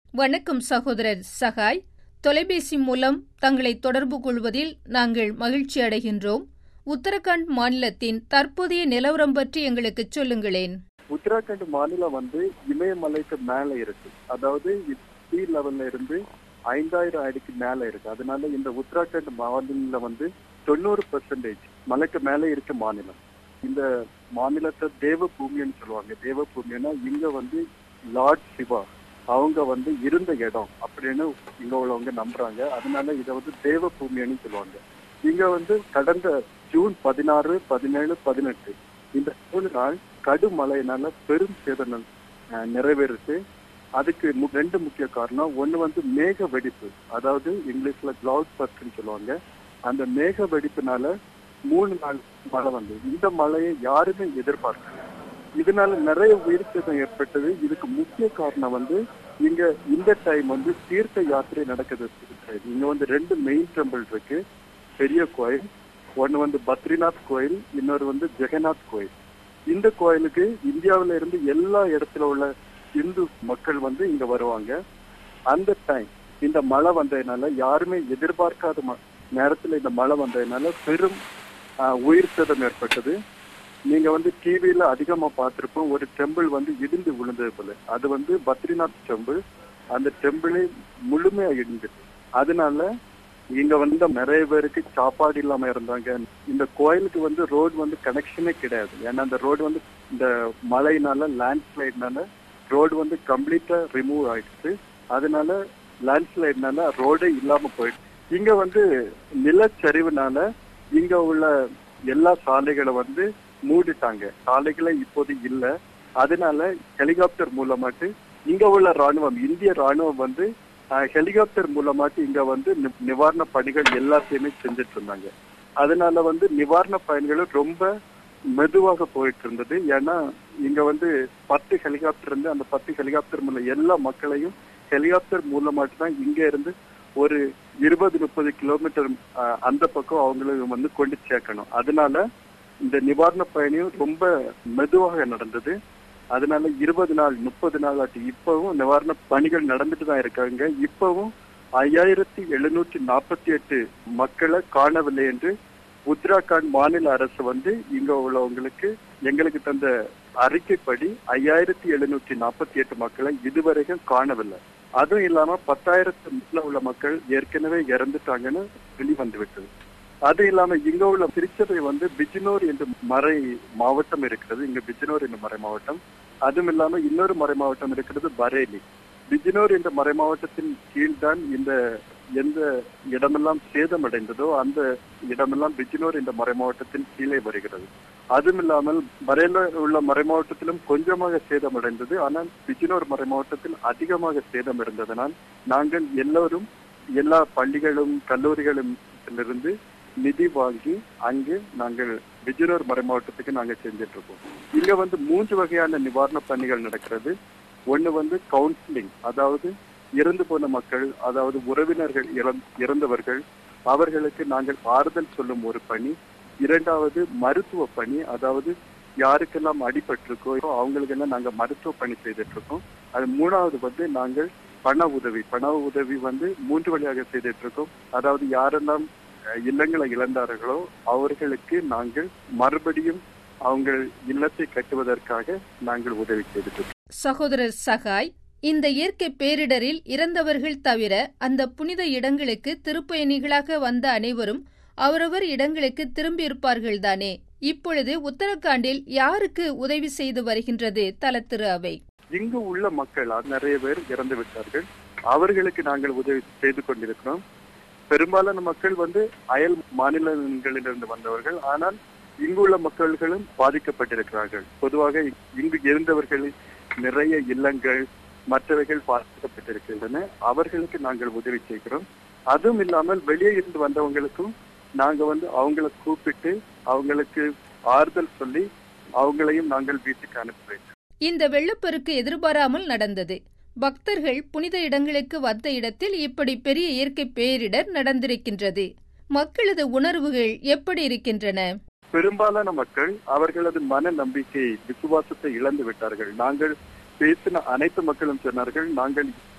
வணக்கம் சகோதரர் சகாய் தொலைபேசி மூலம் தங்களை தொடர்பு கொள்வதில் நாங்கள் மகிழ்ச்சி அடைகின்றோம் உத்தரகாண்ட் மாநிலத்தின் தற்போதைய நிலவரம் பற்றி எங்களுக்கு சொல்லுங்களேன் உத்தராகண்ட் மாநிலம் வந்து இமயமலைக்கு மேல இருக்கு அதாவது சி லெவல்ல இருந்து ஐந்தாயிரம் அடிக்கு மேல இருக்கு அதனால இந்த உத்தராகண்ட் மாநிலம் வந்து தொண்ணூறு பெர்சன்டேஜ் மலைக்கு மேல இருக்க மாநிலம் இந்த மாநிலத்தை தேவ பூமின்னு சொல்லுவாங்க தேவ பூமின்னா இங்க வந்து லார்ட் சிவா அவங்க வந்து இருந்த இடம் அப்படின்னு இங்க உள்ளவங்க நம்புறாங்க அதனால இதை வந்து தேவ பூமின்னு சொல்லுவாங்க இங்க வந்து கடந்த ஜூன் பதினாறு பதினேழு பதினெட்டு இந்த மூணு நாள் கடும் மழையினால பெரும் சேதம் அஹ், நிறைவேறுச்சு அதுக்கு மு- ரெண்டு முக்கிய காரணம் ஒண்ணு வந்து மேக வெடிப்பு அதாவது இங்கிலீஷ்ல கிளவுட் பர்ஸ்ட்னு சொல்லுவாங்க அந்த மேக வெடிப்புனால மூணு நாள் மழை வந்தது இந்த மழையை யாருமே எதிர்பார்க்கல இதனால நிறைய உயிர் சேதம் ஏற்பட்டது இதுக்கு முக்கிய காரணம் வந்து இங்க இந்த டைம் வந்து தீர்த்த யாத்திரை நடக்குது இங்க வந்து ரெண்டு மெயின் டெம்பிள் இருக்கு பெரிய கோயில் ஒன்னு வந்து பத்ரிநாத் கோயில் இன்னொரு வந்து ஜெகநாத் கோயில் இந்த கோயிலுக்கு இந்தியாவில இருந்து எல்லா இடத்துல உள்ள இந்து மக்கள் வந்து இங்க வருவாங்க அந்த டைம் இந்த மழை வந்ததுனால யாருமே எதிர்பார்க்காத ம- நேரத்துல இந்த மழை வந்ததுனால பெரும் ஆஹ், உயிர் சேதம் ஏற்பட்டது நீங்க வந்து டிவியில அதிகமா பார்த்திருப்போம் ஒரு டெம்பிள் வந்து இடிந்து விழுந்தது போல அது வந்து பத்ரிநாத் டெம்பிள் அந்த டெம்பிளே முழுமையா இடிஞ்சது அதனால இங்க வந்த நிறைய பேருக்கு சாப்பாடு இல்லாம இருந்தாங்க இந்த கோயிலுக்கு வந்து ரோடு வந்து கனெக்ஷனே கிடையாது ஏன்னா அந்த ரோடு வந்து இந்த மழையினால லேண்ட்ஸ்லைட்னால ரோடு வந்து கம்ப்ளீட்டா ரிமூவ் ஆயிடுச்சு அதனால லேண்ட்ஸ்லைட்னால ரோடே இல்லாம போயிடுச்சு இங்க வந்து நிலச்சரிவுனால இங்க உள்ள எல்லா சாலைகளை வந்து மூடிட்டாங்க சாலைகளே இப்போது இல்ல அதனால ஹெலிகாப்டர் மூலமாட்டு இங்க உள்ள ராணுவம் இந்திய ராணுவம் வந்து ஆஹ், ஹெலிகாப்டர் மூலமாட்டு இங்க வந்து நி- நிவாரண பணிகள் எல்லாத்தையுமே செஞ்சுட்டு இருந்தாங்க அதனால வந்து நிவாரண பயணிகளும் ரொம்ப மெதுவாக போயிட்டு இருந்தது ஏன்னா இங்க வந்து பத்து ஹெலிகாப்டர் இருந்து அந்த பத்து ஹெலிகாப்டர் மூலம் எல்லா மக்களையும் ஹெலிகாப்டர் மூலமாட்டு தான் இங்க இருந்து ஒரு இருபது முப்பது கிலோமீட்டர் ஆஹ், அந்த பக்கம் அவங்களுக்கு வந்து கொண்டு சேர்க்கணும் அதனால இந்த நிவாரண பயணியும் ரொம்ப மெதுவாக நடந்தது அதனால இருபது நாள் முப்பது நாள் ஆச்சு இப்பவும் நிவாரண பணிகள் நடந்துட்டு தான் இருக்காங்க இப்பவும் ஐயாயிரத்தி எழுநூற்றி நாற்பத்தி எட்டு மக்களை காணவில்லை என்று உத்தராகண்ட் மாநில அரசு வந்து இங்க உள்ளவங்களுக்கு எங்களுக்கு தந்த அறிக்கைப்படி ஐயாயிரத்தி எழுநூற்றி நாற்பத்தி எட்டு மக்களை இதுவரைக்கும் காணவில்லை அதுவும் இல்லாம பத்தாயிரத்து மேல உள்ள மக்கள் ஏற்கனவே இறந்துட்டாங்கன்னு வெளிவந்து விட்டது அது இல்லாம இங்க உள்ள திருச்சபை வந்து பிஜ்னோர் என்ற மறை மாவட்டம் இருக்கிறது இங்க பிஜ்னோர் என்ற மறை மாவட்டம் அதுவும் இல்லாம இன்னொரு மறை மாவட்டம் இருக்கிறது பரேலி பிஜ்னோர் என்ற மறை மாவட்டத்தின் கீழ்தான் இந்த எந்த இடமெல்லாம் சேதமடைந்ததோ அந்த இடமெல்லாம் பிஜ்னோர் என்ற மறை மாவட்டத்தின் கீழே வருகிறது அதுவும் இல்லாமல் பரேல உள்ள மறை மாவட்டத்திலும் கொஞ்சமாக சேதமடைந்தது ஆனால் பிஜ்னோர் மறை மாவட்டத்தில் அதிகமாக சேதம் இருந்ததனால் நாங்கள் எல்லோரும் எல்லா பள்ளிகளும் கல்லூரிகளும் இருந்து நிதி வாங்கி அங்கு நாங்கள் பிஜனூர் மறை மாவட்டத்துக்கு நாங்க செஞ்சுட்டு இருக்கோம் இங்க வந்து மூன்று வகையான நிவாரண பணிகள் நடக்கிறது ஒண்ணு வந்து கவுன்சிலிங் அதாவது இறந்து போன மக்கள் அதாவது உறவினர்கள் இறந்- இறந்தவர்கள் அவர்களுக்கு நாங்கள் ஆறுதல் சொல்லும் ஒரு பணி இரண்டாவது மருத்துவ பணி அதாவது யாருக்கெல்லாம் அடிபட்டிருக்கோ அவங்களுக்கெல்லாம் நாங்க மருத்துவ பணி செய்துட்டு இருக்கோம் அது மூணாவது வந்து நாங்கள் பண உதவி பண உதவி வந்து மூன்று வழியாக செய்துட்டு இருக்கோம் அதாவது யாரெல்லாம் அஹ், இல்லங்களை இழந்தார்களோ அவர்களுக்கு நாங்கள் மறுபடியும் அவங்க இல்லத்தை கட்டுவதற்காக நாங்கள் உதவி செய்துட்டு இருக்கோம் சகோதரர் சகாய் இந்த இயற்கை பேரிடரில் இறந்தவர்கள் தவிர அந்த புனித இடங்களுக்கு திருப்பயணிகளாக வந்த அனைவரும் அவரவர் இடங்களுக்கு திரும்பியிருப்பார்கள்தானே இப்பொழுது உத்தரகாண்டில் யாருக்கு உதவி செய்து வருகின்றது தலத்திரு அவை இங்கு உள்ள மக்கள் அது நிறைய பேர் இறந்து விட்டார்கள் அவர்களுக்கு நாங்கள் உதவி செய்து கொண்டிருக்கிறோம் பெரும்பாலான மக்கள் வந்து அயல் மாநிலங்களிலிருந்து வந்தவர்கள் ஆனால் இங்குள்ள மக்கள்களும் பாதிக்கப்பட்டிருக்கிறார்கள் பொதுவாக இங்கு இருந்தவர்களில் நிறைய இல்லங்கள் மற்றவைகள் பாதிக்கப்பட்டிருக்கின்றன அவர்களுக்கு நாங்கள் உதவி செய்கிறோம் அதுவும் இல்லாமல் வெளியே இருந்து வந்தவங்களுக்கும் நாங்க வந்து அவங்கள கூப்பிட்டு அவங்களுக்கு ஆறுதல் சொல்லி அவங்களையும் நாங்கள் வீட்டுக்கு அனுப்புவேன் இந்த வெள்ளப்பெருக்கு எதிர்பாராமல் நடந்தது பக்தர்கள் புனித இடங்களுக்கு வந்த இடத்தில் இப்படி பெரிய இயற்கை பேரிடர் நடந்திருக்கின்றது மக்களது உணர்வுகள் எப்படி இருக்கின்றன பெரும்பாலான மக்கள் அவர்களது மன நம்பிக்கை விசுவாசத்தை இழந்து விட்டார்கள் நாங்கள் பேசின அனைத்து மக்களும் சொன்னார்கள் நாங்கள்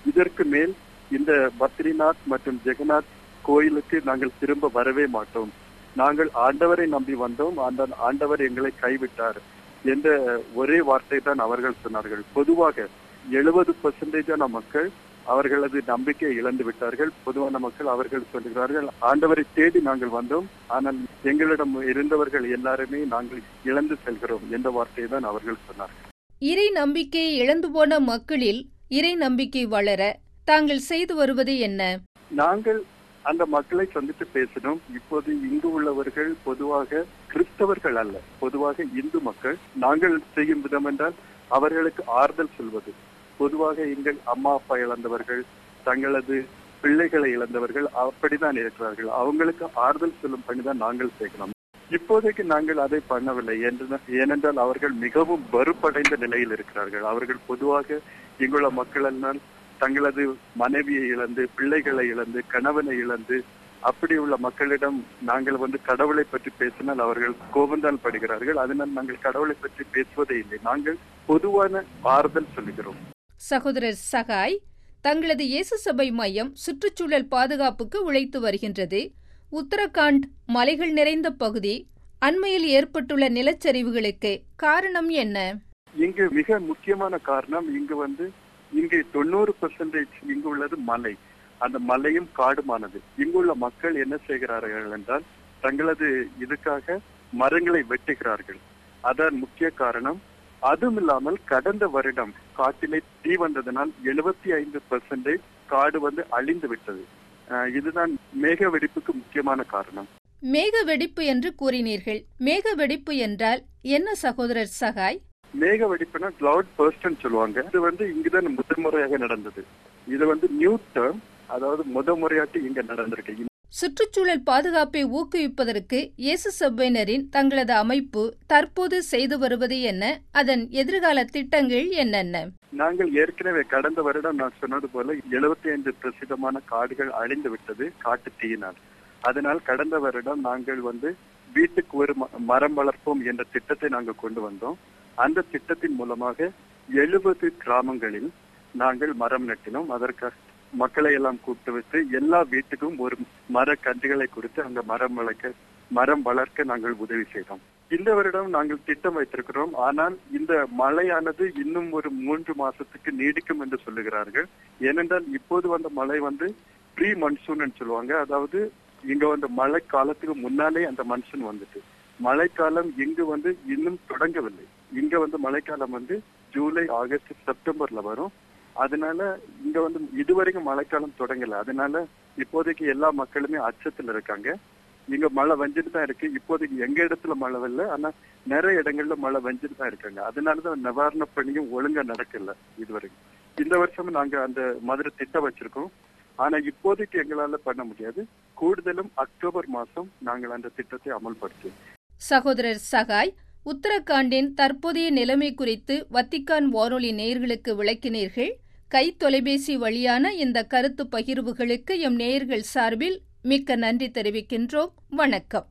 இதற்கு மேல் இந்த பத்ரிநாத் மற்றும் ஜெகநாத் கோயிலுக்கு நாங்கள் திரும்ப வரவே மாட்டோம் நாங்கள் ஆண்டவரை நம்பி வந்தோம் அந்த ஆண்டவர் எங்களை கைவிட்டார் என்ற ஒரே வார்த்தை தான் அவர்கள் சொன்னார்கள் பொதுவாக எழுபது பெர்சன்டேஜான மக்கள் அவர்களது நம்பிக்கையை இழந்து விட்டார்கள் பொதுவான மக்கள் அவர்கள் சொல்லுகிறார்கள் ஆண்டவரை தேடி நாங்கள் வந்தோம் ஆனால் எங்களிடம் இருந்தவர்கள் எல்லாருமே நாங்கள் இழந்து செல்கிறோம் என்ற வார்த்தையை தான் அவர்கள் சொன்னார்கள் இறை நம்பிக்கையை இழந்து போன மக்களில் இறை நம்பிக்கை வளர தாங்கள் செய்து வருவது என்ன நாங்கள் அந்த மக்களை சந்தித்து பேசினோம் இப்போது இங்கு உள்ளவர்கள் பொதுவாக கிறிஸ்தவர்கள் அல்ல பொதுவாக இந்து மக்கள் நாங்கள் செய்யும் விதம் என்றால் அவர்களுக்கு ஆறுதல் சொல்வது பொதுவாக எங்கள் அம்மா அப்பா இழந்தவர்கள் தங்களது பிள்ளைகளை இழந்தவர்கள் அப்படித்தான் இருக்கிறார்கள் அவங்களுக்கு ஆறுதல் சொல்லும் பணிதான் நாங்கள் செய்கிறோம் இப்போதைக்கு நாங்கள் அதை பண்ணவில்லை ஏனென்றால் அவர்கள் மிகவும் வெறுப்படைந்த நிலையில் இருக்கிறார்கள் அவர்கள் பொதுவாக இங்குள்ள மக்கள் எல்லாம் தங்களது மனைவியை இழந்து பிள்ளைகளை இழந்து கணவனை இழந்து அப்படி உள்ள மக்களிடம் நாங்கள் வந்து கடவுளை பற்றி பேசினால் அவர்கள் கோபந்தான் படுகிறார்கள் அதனால் நாங்கள் கடவுளை பற்றி பேசுவதே இல்லை நாங்கள் பொதுவான ஆறுதல் சொல்லுகிறோம் சகோதரர் சகாய் தங்களது இயேசு சபை மையம் சுற்றுச்சூழல் பாதுகாப்புக்கு உழைத்து வருகின்றது உத்தரகாண்ட் மலைகள் நிறைந்த பகுதி அண்மையில் ஏற்பட்டுள்ள நிலச்சரிவுகளுக்கு காரணம் என்ன இங்கு மிக முக்கியமான காரணம் இங்கு வந்து இங்கு தொண்ணூறு பெர்சன்டேஜ் இங்கு உள்ளது மலை அந்த மலையும் காடுமானது இங்குள்ள மக்கள் என்ன செய்கிறார்கள் என்றால் தங்களது இதுக்காக மரங்களை வெட்டுகிறார்கள் அதான் முக்கிய காரணம் அதுவும் இல்லாமல் கடந்த வருடம் காட்டிலே தீ வந்ததனால் எழுபத்தி ஐந்து பெர்சன்டேஜ் காடு வந்து அழிந்து விட்டது இதுதான் மேக வெடிப்புக்கு முக்கியமான காரணம் மேக வெடிப்பு என்று கூறினீர்கள் மேக வெடிப்பு என்றால் என்ன சகோதரர் சகாய் மேக வெடிப்புனா கிளவுட் பர்ஸ்ட்னு சொல்லுவாங்க இது வந்து இங்குதான் முதல் முறையாக நடந்தது இது வந்து நியூ டேர்ம் அதாவது முத முறையாட்டு இங்க நடந்திருக்கு சுற்றுச்சூழல் பாதுகாப்பை ஊக்குவிப்பதற்கு இயேசு சபையினரின் தங்களது அமைப்பு தற்போது செய்து வருவது என்ன அதன் எதிர்கால திட்டங்கள் என்னென்ன நாங்கள் ஏற்கனவே கடந்த வருடம் நான் சொன்னது போல எழுபத்தி ஐந்து பிரசித்தமான காடுகள் அழிந்து விட்டது காட்டு தீயினால் அதனால் கடந்த வருடம் நாங்கள் வந்து வீட்டுக்கு ஒரு மரம் வளர்ப்போம் என்ற திட்டத்தை நாங்கள் கொண்டு வந்தோம் அந்த திட்டத்தின் மூலமாக எழுபது கிராமங்களில் நாங்கள் மரம் நட்டினோம் அதற்காக மக்களை எல்லாம் கூப்பிட்டு வச்சு எல்லா வீட்டுக்கும் ஒரு மர கன்றுகளை கொடுத்து அங்க மரம் வளர்க்க மரம் வளர்க்க நாங்கள் உதவி செய்தோம் இந்த வருடம் நாங்கள் திட்டம் வைத்திருக்கிறோம் ஆனால் இந்த மழையானது இன்னும் ஒரு மூன்று மாசத்துக்கு நீடிக்கும் என்று சொல்லுகிறார்கள் ஏனென்றால் இப்போது வந்த மழை வந்து ப்ரீ மன்சூன் சொல்லுவாங்க அதாவது இங்க வந்து மழை காலத்துக்கு முன்னாலே அந்த மன்சூன் வந்துட்டு மழைக்காலம் இங்கு வந்து இன்னும் தொடங்கவில்லை இங்க வந்து மழைக்காலம் வந்து ஜூலை ஆகஸ்ட் செப்டம்பர்ல வரும் அதனால இங்க வந்து இதுவரைக்கும் மழைக்காலம் தொடங்கல அதனால இப்போதைக்கு எல்லா மக்களுமே அச்சத்துல இருக்காங்க இங்க மழை வஞ்சிட்டு தான் இருக்கு இப்போதைக்கு எங்க இடத்துல மழை வரல ஆனா நிறைய இடங்கள்ல மழை வஞ்சிட்டு தான் இருக்காங்க அதனாலதான் நிவாரண பணியும் ஒழுங்கா நடக்கல இதுவரைக்கும் இந்த வருஷம் நாங்க அந்த மாதிரி திட்டம் வச்சிருக்கோம் ஆனா இப்போதைக்கு எங்களால பண்ண முடியாது கூடுதலும் அக்டோபர் மாசம் நாங்கள் அந்த திட்டத்தை அமல்படுத்துவோம் சகோதரர் சகாய் உத்தரகாண்டின் தற்போதைய நிலைமை குறித்து வத்திக்கான் வானொலி நேயர்களுக்கு விளக்கினீர்கள் கை தொலைபேசி வழியான இந்த கருத்து பகிர்வுகளுக்கு எம் நேயர்கள் சார்பில் மிக்க நன்றி தெரிவிக்கின்றோம் வணக்கம்